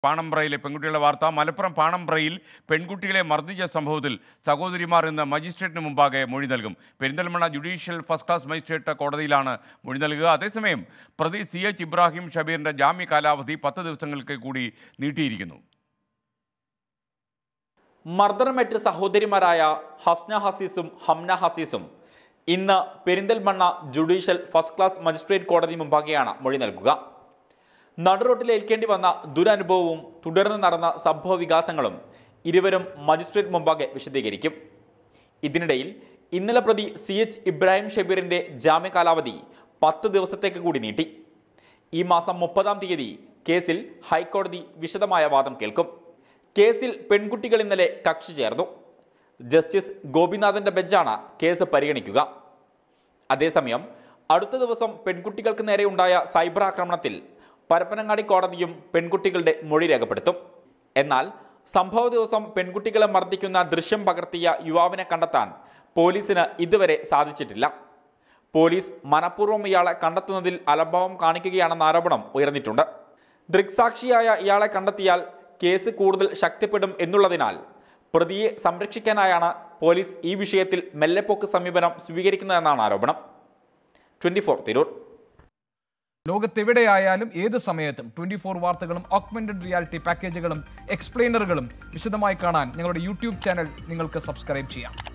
പാണമ്പ്രയിലെ പെൺകുട്ടികളുടെ വാർത്ത മലപ്പുറം പാണമ്പ്രയിൽ പെൺകുട്ടികളെ മർദ്ദിച്ച സംഭവത്തിൽ സഹോദരിമാർ ഇന്ന് മജിസ്ട്രേറ്റിന് മുമ്പാകെ മൊഴി നൽകും Perinthalmanna judicial first class magistrate കോടതിയിലാണ് മൊഴി നൽകുക അതേസമയം പ്രതി സി എച്ച് ഇബ്രാഹിം ഷബീറിന്റെ ജാമ്യ കാലാവധി പത്ത് ദിവസങ്ങൾക്ക് കൂടി നീട്ടിയിരിക്കുന്നു മർദ്ദനമേറ്റ സഹോദരിമാരായ ഹസ്ന ഹസീസും ഹംന ഹസീസും ഇന്ന് Perinthalmanna judicial first class magistrate കോടതി മുമ്പാകെയാണ് മൊഴി നൽകുക നടുറോട്ടിൽ ഏൽക്കേണ്ടി വന്ന ദുരനുഭവവും തുടർന്ന് നടന്ന സംഭവ വികാസങ്ങളും ഇരുവരും മജിസ്ട്രേറ്റ് മുമ്പാകെ വിശദീകരിക്കും ഇതിനിടയിൽ ഇന്നലെ പ്രതി സി എച്ച് ഇബ്രാഹിം ഷബീറിന്റെ ജാമ്യ കാലാവധി പത്ത് ദിവസത്തേക്ക് കൂടി നീട്ടി ഈ മാസം മുപ്പതാം തീയതി കേസിൽ ഹൈക്കോടതി വിശദമായ വാദം കേൾക്കും കേസിൽ പെൺകുട്ടികൾ ഇന്നലെ കക്ഷി ചേർന്നു ജസ്റ്റിസ് ഗോപിനാഥന്റെ ബെഞ്ചാണ് കേസ് പരിഗണിക്കുക അതേസമയം അടുത്ത ദിവസം പെൺകുട്ടികൾക്ക് നേരെ ഉണ്ടായ സൈബർ ആക്രമണത്തിൽ പരപ്പനങ്ങാടി കോടതിയും പെൺകുട്ടികളുടെ മൊഴി രേഖപ്പെടുത്തും എന്നാൽ സംഭവ ദിവസം പെൺകുട്ടികളെ മർദ്ദിക്കുന്ന ദൃശ്യം പകർത്തിയ യുവാവിനെ കണ്ടെത്താൻ പോലീസിന് ഇതുവരെ സാധിച്ചിട്ടില്ല പോലീസ് മനഃപൂർവ്വം ഇയാളെ കണ്ടെത്തുന്നതിൽ അലംഭാവം കാണിക്കുകയാണെന്ന ആരോപണം ഉയർന്നിട്ടുണ്ട് ദൃക്സാക്ഷിയായ ഇയാളെ കണ്ടെത്തിയാൽ കേസ് കൂടുതൽ ശക്തിപ്പെടും എന്നുള്ളതിനാൽ പ്രതിയെ സംരക്ഷിക്കാനായാണ് പോലീസ് ഈ വിഷയത്തിൽ മെല്ലെപ്പോക്ക് സമീപനം സ്വീകരിക്കുന്നതെന്നാണ് ആരോപണം ട്വന്റി ഫോർ തിരൂർ ലോകത്തെവിടെയായാലും ഏത് സമയത്തും ട്വന്റി ഫോർ വാർത്തകളും ഓഗ്മെന്റഡ് റിയാലിറ്റി പാക്കേജുകളും എക്സ്പ്ലെയിനറുകളും വിശദമായി കാണാൻ ഞങ്ങളുടെ യൂട്യൂബ് ചാനൽ നിങ്ങൾക്ക് സബ്സ്ക്രൈബ് ചെയ്യാം